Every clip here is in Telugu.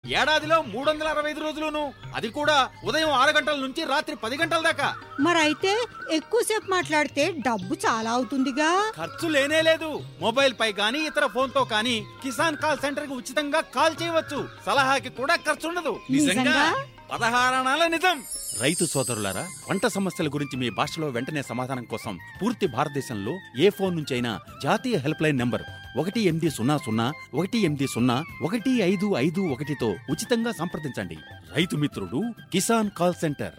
ఏడాదిలో మూడు వందల అరవై ఐదు రోజులును అది కూడా ఉదయం ఆరు గంటల నుంచి రాత్రి పది గంటల దాకా మరైతే ఎక్కువసేపు మాట్లాడితే డబ్బు చాలా అవుతుందిగా ఖర్చు లేనే లేదు మొబైల్ పై గానీ ఇతర ఫోన్ తో కానీ కిసాన్ కాల్ సెంటర్ కి ఉచితంగా కాల్ చేయవచ్చు సలహాకి కూడా ఖర్చు ఉండదు నిజంగా? పదహారణాల నిజం రైతు సోదరులారా పంట సమస్యల గురించి మీ భాషలో వెంటనే సమాధానం కోసం పూర్తి భారతదేశంలో ఏ ఫోన్ నుంచైనా జాతీయ హెల్ప్ లైన్ నంబర్ ఒకటి ఎనిమిది సున్నా సున్నా ఒకటి ఎనిమిది సున్నా ఒకటి ఐదు ఐదు ఒకటితో ఉచితంగా సంప్రదించండి రైతు మిత్రుడు కిసాన్ కాల్ సెంటర్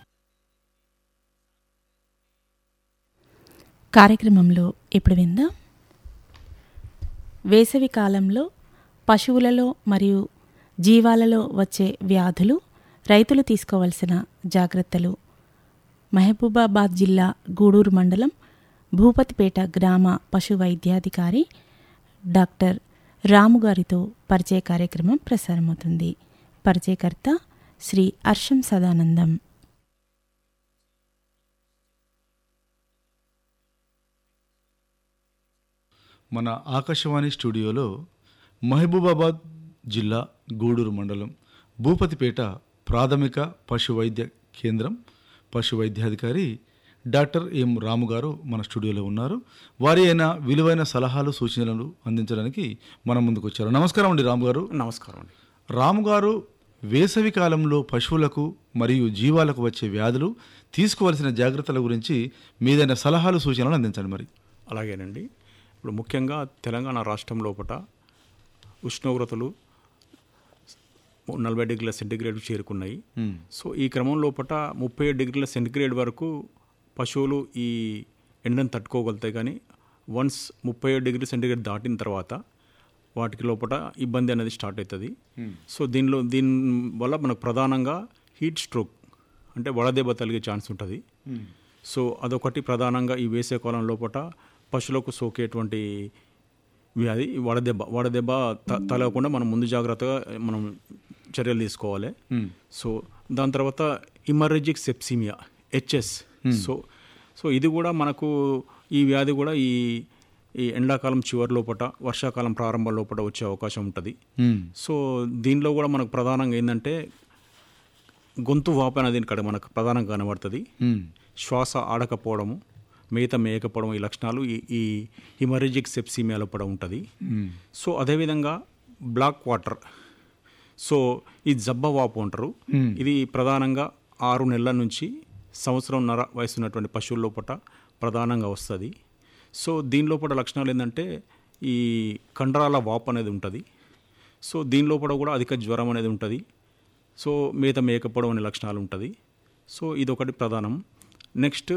కార్యక్రమంలో ఇప్పుడు విందాం వేసవి కాలంలో పశువులలో మరియు జీవాలలో వచ్చే వ్యాధులు రైతులు తీసుకోవలసిన జాగ్రత్తలు మహబూబాబాద్ జిల్లా గూడూరు మండలం భూపతిపేట గ్రామ పశు వైద్యాధికారి డాక్టర్ రాముగారితో పరిచయ కార్యక్రమం ప్రసారమవుతుంది పరిచయకర్త శ్రీ హర్షం సదానందం మన ఆకాశవాణి స్టూడియోలో మహబూబాబాద్ జిల్లా గూడూరు మండలం భూపతిపేట ప్రాథమిక పశు వైద్య కేంద్రం పశు వైద్యాధికారి డాక్టర్ ఎం రాము గారు మన స్టూడియోలో ఉన్నారు వారి అయిన విలువైన సలహాలు సూచనలు అందించడానికి మన ముందుకు వచ్చారు నమస్కారం అండి రాము గారు నమస్కారం అండి రాము గారు వేసవి కాలంలో పశువులకు మరియు జీవాలకు వచ్చే వ్యాధులు తీసుకోవాల్సిన జాగ్రత్తల గురించి మీదైన సలహాలు సూచనలు అందించండి మరి అలాగేనండి ఇప్పుడు ముఖ్యంగా తెలంగాణ రాష్ట్రం లోపల ఉష్ణోగ్రతలు నలభై డిగ్రీల సెంటిగ్రేడ్ చేరుకున్నాయి సో ఈ క్రమం లోపల ముప్పై ఏడు డిగ్రీల సెంటిగ్రేడ్ వరకు పశువులు ఈ ఎండను తట్టుకోగలుగుతాయి కానీ వన్స్ ముప్పై ఏడు డిగ్రీ సెంటిగ్రేడ్ దాటిన తర్వాత వాటికి లోపల ఇబ్బంది అనేది స్టార్ట్ అవుతుంది సో దీనిలో దీని వల్ల మనకు ప్రధానంగా హీట్ స్ట్రోక్ అంటే వడదెబ్బ తగిలే ఛాన్స్ ఉంటుంది సో అదొకటి ప్రధానంగా ఈ వేసవికాలం లోపల పశువులకు సోకేటువంటి వ్యాధి ఈ వడదెబ్బ వడదెబ్బ త- తలగకుండా మనం ముందు జాగ్రత్తగా మనం చర్యలు తీసుకోవాలి సో దాని తర్వాత ఇమర్జిక్ సెప్సిమియా హెచ్ఎస్ సో సో ఇది కూడా మనకు ఈ వ్యాధి కూడా ఈ ఈ ఎండాకాలం చివరి లోపల వర్షాకాలం ప్రారంభం లోపల వచ్చే అవకాశం ఉంటుంది సో దీనిలో కూడా మనకు ప్రధానంగా ఏంటంటే గొంతు వాపు అనేది ఇక్కడ మనకు ప్రధానంగా కనబడుతుంది శ్వాస ఆడకపోవడము మేత మేయకపోవడం ఈ లక్షణాలు ఈ ఈ హిమరేజిక్ సెప్సిమియాలో కూడా ఉంటుంది సో అదేవిధంగా బ్లాక్ వాటర్ సో ఈ జబ్బ వాపు అంటారు ఇది ప్రధానంగా ఆరు నెలల నుంచి సంవత్సరంన్నర వయసు ఉన్నటువంటి పశువుల లోపల ప్రధానంగా వస్తుంది సో దీని లోపల లక్షణాలు ఏంటంటే ఈ కండరాల వాపు అనేది ఉంటుంది సో దీని లోపల కూడా అధిక జ్వరం అనేది ఉంటుంది సో మేత మేకపోవడం అనే లక్షణాలు ఉంటుంది సో ఇది ఒకటి ప్రధానం నెక్స్ట్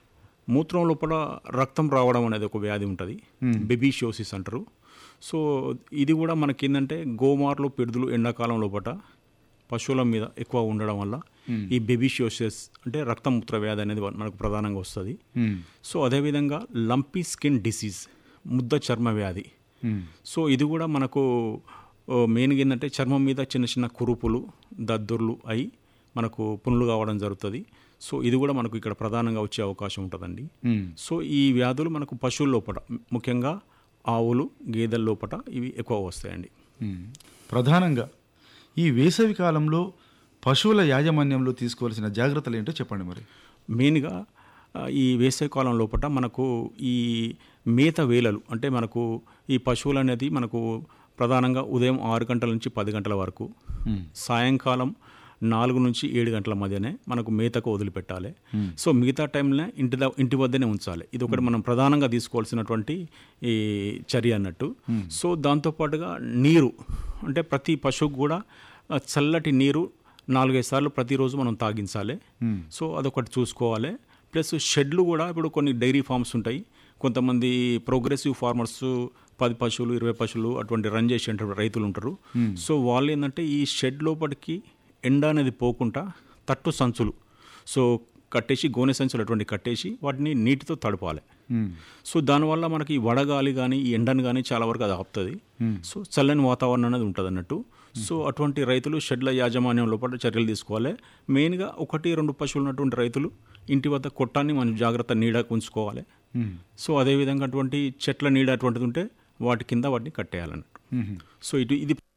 మూత్రం లోపల రక్తం రావడం అనేది ఒక వ్యాధి ఉంటుంది బెబీషియోసిస్ అంటారు సో ఇది కూడా మనకి ఏంటంటే గోమార్లు పిడుదులు ఎండాకాలం లోపల పశువుల మీద ఎక్కువ ఉండడం వల్ల ఈ బెబీషియోసిస్ అంటే రక్తమూత్ర వ్యాధి అనేది మనకు ప్రధానంగా వస్తుంది సో అదేవిధంగా లంపీ స్కిన్ డిసీజ్ ముద్ద చర్మ వ్యాధి సో ఇది కూడా మనకు ఓ, మెయిన్గా ఏంటంటే చర్మం మీద చిన్న చిన్న కురుపులు దద్దుర్లు అయి మనకు పునులు కావడం జరుగుతుంది సో ఇది కూడా మనకు ఇక్కడ ప్రధానంగా వచ్చే అవకాశం ఉంటుందండి సో ఈ వ్యాధులు మనకు పశువుల లోపల ముఖ్యంగా ఆవులు గేదెల లోపల ఇవి ఎక్కువ వస్తాయండి మ్మ్. ప్రధానంగా ఈ వేసవి కాలంలో పశువుల యాజమాన్యంలో తీసుకోవాల్సిన జాగ్రత్తలు ఏంటో చెప్పండి మరి మెయిన్గా ఆ, ఈ వేసవికాలం లోపల మనకు ఈ మేత వేలలు అంటే మనకు ఈ పశువులు అనేది మనకు ప్రధానంగా ఉదయం ఆరు గంటల నుంచి పది గంటల వరకు సాయంకాలం నాలుగు నుంచి ఏడు గంటల మధ్యనే మనకు మేతకు వదిలిపెట్టాలి సో మిగతా టైంలో ఇంటి ద- ఇంటి వద్దనే ఉంచాలి ఇది ఒకటి మనం ప్రధానంగా తీసుకోవాల్సినటువంటి ఈ చర్య అన్నట్టు సో దాంతోపాటుగా నీరు అంటే ప్రతి పశువుకు కూడా ఆ, చల్లటి నీరు నాలుగైదు సార్లు ప్రతిరోజు మనం తాగించాలి సో అదొకటి చూసుకోవాలి ప్లస్ షెడ్లు కూడా ఇప్పుడు కొన్ని డైరీ ఫార్మ్స్ ఉంటాయి కొంతమంది ప్రోగ్రెసివ్ ఫార్మర్స్ పది పశువులు ఇరవై పశువులు అటువంటి రన్ చేసే రైతులు ఉంటారు సో వాళ్ళు ఏంటంటే ఈ షెడ్ లోపలికి ఎండ అనేది పోకుండా తట్టు సంచులు సో కట్టేసి గోనె సంచులు అటువంటి కట్టేసి వాటిని నీటితో తడపాలి సో దానివల్ల మనకి ఈ వడగాలి కానీ ఈ ఎండను కానీ చాలా వరకు అది ఆపుతుంది సో చల్లని వాతావరణం అనేది ఉంటుంది అన్నట్టు సో అటువంటి రైతులు షెడ్ల యాజమాన్యం లోపల చర్యలు తీసుకోవాలి మెయిన్గా ఒకటి రెండు పశువులు ఉన్నటువంటి రైతులు ఇంటి వద్ద కొట్టాన్ని మనం జాగ్రత్త నీడ ఉంచుకోవాలి సో అదేవిధంగా అటువంటి చెట్ల నీడ అటువంటిది ఉంటే వాటి కింద వాటిని కట్టేయాలన్నట్టు సో ఇటు ఇది